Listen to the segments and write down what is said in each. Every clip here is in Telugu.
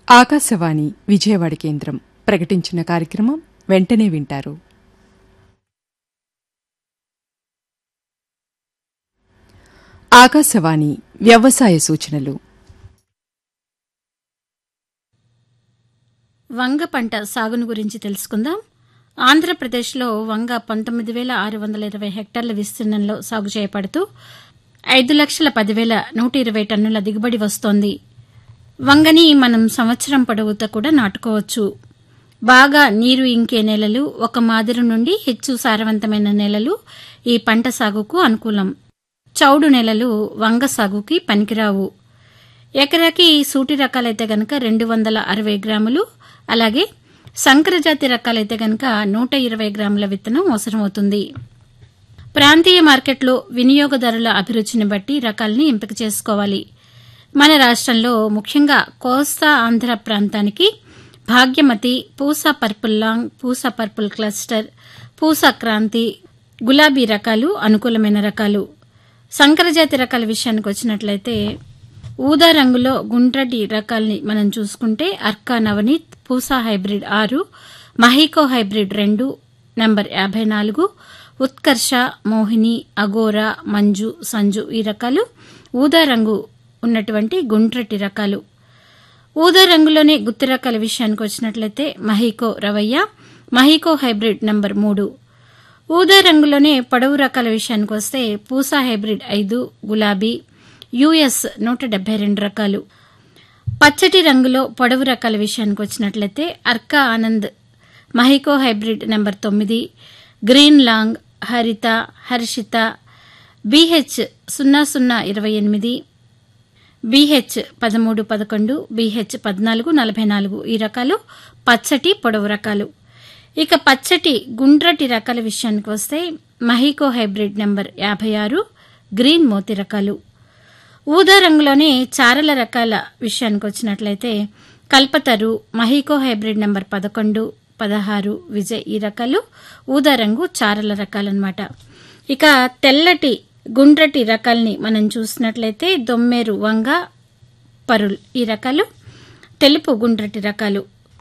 ఆకాశవాణి విజయవాడ కేంద్రం ప్రకటించిన కార్యక్రమం వెంటనే వింటారు ఆకాశవాణి వ్యవసాయ సూచనలు వంగ పంట సాగును గురించి తెలుసుకుందాం ఆంధ్రప్రదేశ్లో వంగ పంతొమ్మిది వేల ఆరు వందల ఇరవై హెక్టార్ల విస్తీర్ణంలో సాగు చేయబడుతూ ఐదు లక్షల పదివేల నూట ఇరవై టన్నుల దిగుబడి వస్తోంది వంగని మనం సంవత్సరం పొడవుతో కూడా నాటుకోవచ్చు బాగా నీరు ఇంకే నేలలు ఒక మాదిరి నుండి హెచ్చు సారవంతమైన నేలలు ఈ పంట సాగుకు అనుకూలం చౌడు నేలలు వంగ సాగుకి పనికిరావు ఎకరాకి సూటి రకాలైతే గనక రెండు వందల అరవై గ్రాములు అలాగే సంకరజాతి రకాలైతే గనక నూట ఇరవై గ్రాముల విత్తనం అవసరమవుతుంది ప్రాంతీయ మార్కెట్లో వినియోగదారుల అభిరుచిని బట్టి రకాల్ని ఎంపిక చేసుకోవాలి మన రాష్ట్రంలో ముఖ్యంగా కోస్తా ఆంధ్ర ప్రాంతానికి Bhagyamati Pusa purple long Pusa purple cluster Pusa Kranti గులాబీ రకాలు అనుకూలమైన రకాలు సంకరజాతి రకాల విషయానికి వచ్చినట్లయితే ఊదా రంగులో గుండ్రటి రకాల్ని మనం చూసుకుంటే అర్కా నవనీత్ పూసా హైబ్రిడ్ ఆరు మహికో హైబ్రిడ్ రెండు నంబర్ యాభై నాలుగు ఉత్కర్ష మోహిని అగోరా మంజు సంజు ఈ రకాలు ఊదా రంగు ఉన్నటువంటి గుండ్రటి రకాలు ఊదా రంగులోనే గుత్తి రకాల విషయానికి వచ్చినట్లయితే మహికో రవయ్య మహికో హైబ్రిడ్ నంబర్ మూడు ఊదా రంగులోనే పొడవు రకాల విషయానికి వస్తే పూసా హైబ్రిడ్ ఐదు గులాబీ యుఎస్ నూట డెబ్బై రెండు రకాలు పచ్చటి రంగులో పొడవు రకాల విషయానికి వచ్చినట్లయితే అర్కా ఆనంద్ మహికో హైబ్రిడ్ నెంబర్ తొమ్మిది green long Haritha Harshitha BH సున్నా సున్నా ఇరవై ఎనిమిది బీహెచ్ పదమూడు పదకొండు బీహెచ్ పద్నాలుగు నలభై నాలుగు ఈ రకాలు పచ్చటి పొడవు రకాలు ఇక పచ్చటి గుండ్రటి రకాల విషయానికి వస్తే మహికో హైబ్రిడ్ నెంబర్ యాభై ఆరు గ్రీన్ మోతి రకాలు ఊదా రంగులోనే చారల రకాల విషయానికి వచ్చినట్లయితే కల్పతరు మహికో హైబ్రిడ్ నెంబర్ పదకొండు పదహారు విజయ్ ఈ రకాలు ఊదా రంగు చారల రకాలన్నమాట ఇక తెల్లటి గుండ్రటి రకాల్ని మనం చూసినట్లయితే దొమ్మేరు వంగ పరుల్ ఈ రకాలు తెలుపు గుండ్రటి రకాలు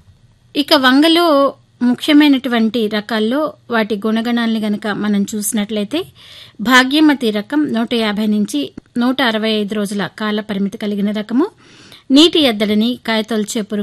ఇక వంగలో ముఖ్యమైనటువంటి రకాల్లో వాటి గుణగణాలని గనక మనం చూసినట్లయితే భాగ్యమతి రకం నూట యాభై నుంచి నూట అరవై ఐదు రోజుల కాల పరిమితి కలిగిన రకము నీటి ఎద్దడిని కాయతొలిచే పురుగు